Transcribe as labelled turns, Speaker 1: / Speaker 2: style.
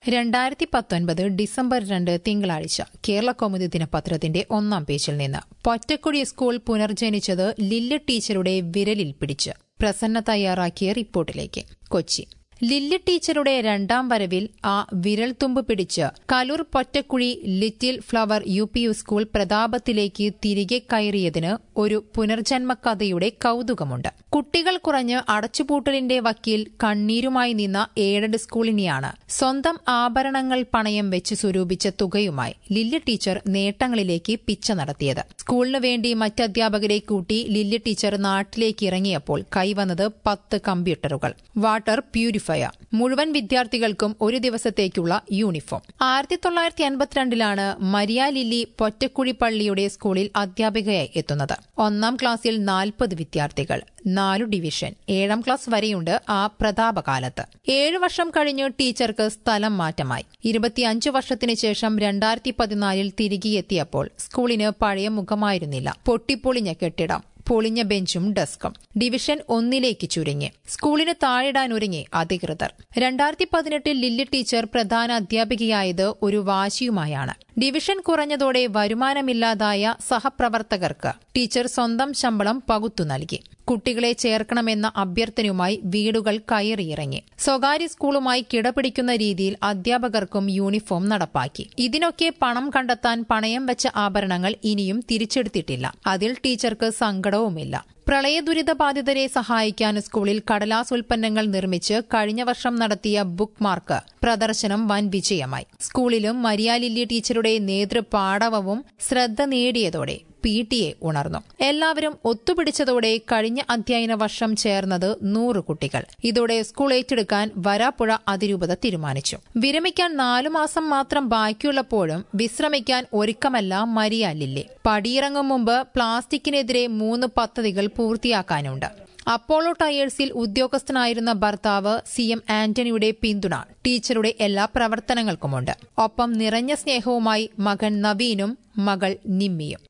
Speaker 1: രണ്ടായിരത്തി പത്തൊൻപത് ഡിസംബർ രണ്ട് തിങ്കളാഴ്ച കേരള കൗമുദി ദിനപത്രത്തിന്റെ ഒന്നാം പേജിൽ നിന്ന് പൊറ്റക്കുഴി സ്കൂൾ പുനർജനിച്ചത് ലില്ല് ടീച്ചറുടെ വിരലിൽ പിടിച്ച് പ്രസന്ന തയ്യാറാക്കിയ റിപ്പോർട്ടിലേക്ക് കൊച്ചി ലില്ലി ടീച്ചറുടെ രണ്ടാം വരവിൽ ആ വിരൽത്തുമ്പ് പിടിച്ച് Kaloor Pottakuzhi little flower U P U school പ്രതാപത്തിലേക്ക് തിരികെ കയറിയതിന് ഒരു പുനർജന്മ കഥയുടെ കൌതുകമുണ്ട് കുട്ടികൾ കുറഞ്ഞ് അടച്ചുപൂട്ടലിന്റെ വക്കീൽ കണ്ണീരുമായി നിന്ന എയ്ഡഡ് സ്കൂളിനെയാണ് സ്വന്തം ആഭരണങ്ങൾ പണയം വെച്ച് സ്വരൂപിച്ച തുകയുമായി ലില്ലി ടീച്ചർ നേട്ടങ്ങളിലേക്ക് പിച്ച നടത്തിയത് സ്കൂളിന് വേണ്ടി മറ്റ് അധ്യാപകരെ കൂട്ടി ലില്ലി ടീച്ചർ നാട്ടിലേക്ക് ഇറങ്ങിയപ്പോൾ കൈവന്നത് പത്ത് കമ്പ്യൂട്ടറുകൾ വാട്ടർ പ്യൂരിഫയർ മുഴുവൻ വിദ്യാർത്ഥികൾക്കും ഒരു ദിവസത്തേക്കുള്ള യൂണിഫോം ആയിരത്തി തൊള്ളായിരത്തി എൺപത്തിരണ്ടിലാണ് മരിയ ലില്ലി പൊറ്റക്കുഴി പള്ളിയുടെ സ്കൂളിൽ അധ്യാപികയായി എത്തുന്നത് ഒന്നാം ക്ലാസ്സിൽ നാൽപ്പത് വിദ്യാർത്ഥികൾ നാലു ഡിവിഷൻ ഏഴാം ക്ലാസ് വരെയുണ്ട് ആ പ്രതാപകാലത്ത് ഏഴു വർഷം കഴിഞ്ഞ് ടീച്ചർക്ക് സ്ഥലം മാറ്റമായി ഇരുപത്തിയഞ്ചു വർഷത്തിന് ശേഷം രണ്ടായിരത്തി പതിനാലിൽ തിരികെ എത്തിയപ്പോൾ സ്കൂളിന് പഴയ മുഖമായിരുന്നില്ല പൊട്ടിപ്പൊളിഞ്ഞ കെട്ടിടം പൊളിഞ്ഞ ബെഞ്ചും ഡെസ്കും ഡിവിഷൻ ഒന്നിലേക്ക് ചുരുങ്ങി സ്കൂളിന് താഴിടാൻ ഒരുങ്ങി അധികൃതർ രണ്ടായിരത്തി പതിനെട്ടിൽ ലില്ലി ടീച്ചർ പ്രധാന അധ്യാപികയായത് ഒരു വാശിയുമായാണ് ഡിവിഷൻ കുറഞ്ഞതോടെ വരുമാനമില്ലാതായ സഹപ്രവർത്തകർക്ക് ടീച്ചർ സ്വന്തം ശമ്പളം പകുത്തു നൽകി കുട്ടികളെ ചേർക്കണമെന്ന അഭ്യർത്ഥനയുമായി വീടുകൾ കയറിയിറങ്ങി സ്വകാര്യ സ്കൂളുമായി കിടപിടിക്കുന്ന രീതിയിൽ അധ്യാപകർക്കും യൂണിഫോം നടപ്പാക്കി ഇതിനൊക്കെ പണം കണ്ടെത്താൻ പണയം വെച്ച ആഭരണങ്ങൾ ഇനിയും തിരിച്ചെടുത്തിട്ടില്ല അതിൽ ടീച്ചർക്ക് സങ്കടവുമില്ല പ്രളയ ദുരിത ബാധിതരെ സഹായിക്കാൻ സ്കൂളിൽ കടലാസ് ഉൽപ്പന്നങ്ങൾ നിർമ്മിച്ച് കഴിഞ്ഞ വർഷം നടത്തിയ ബുക്ക് മാർക്ക് പ്രദർശനം വൻ വിജയമായി സ്കൂളിലും മരിയാലില്ലി ടീച്ചറുടെ നേതൃപാടവവും ശ്രദ്ധ നേടിയതോടെ പി ടി എ ഉണർന്നു എല്ലാവരും ഒത്തുപിടിച്ചതോടെ കഴിഞ്ഞ അധ്യയന വർഷം ചേർന്നത് നൂറ് കുട്ടികൾ ഇതോടെ സ്കൂൾ ഏറ്റെടുക്കാൻ വരാപ്പുഴ അതിരൂപത തീരുമാനിച്ചു വിരമിക്കാൻ നാലു മാസം മാത്രം ബാക്കിയുള്ളപ്പോഴും വിശ്രമിക്കാൻ ഒരുക്കമല്ല മരിയാലില്ലേ പടിയിറങ്ങും മുമ്പ് പ്ലാസ്റ്റിക്കിനെതിരെ മൂന്ന് പദ്ധതികൾ പൂർത്തിയാക്കാനുണ്ട് അപ്പോളോ ടയേഴ്സിൽ ഉദ്യോഗസ്ഥനായിരുന്ന ഭർത്താവ് സി എം ആന്റണിയുടെ പിന്തുണ ടീച്ചറുടെ എല്ലാ പ്രവർത്തനങ്ങൾക്കുമുണ്ട് ഒപ്പം നിറഞ്ഞ സ്നേഹവുമായി മകൻ നവീനും മകൾ നിമ്മിയും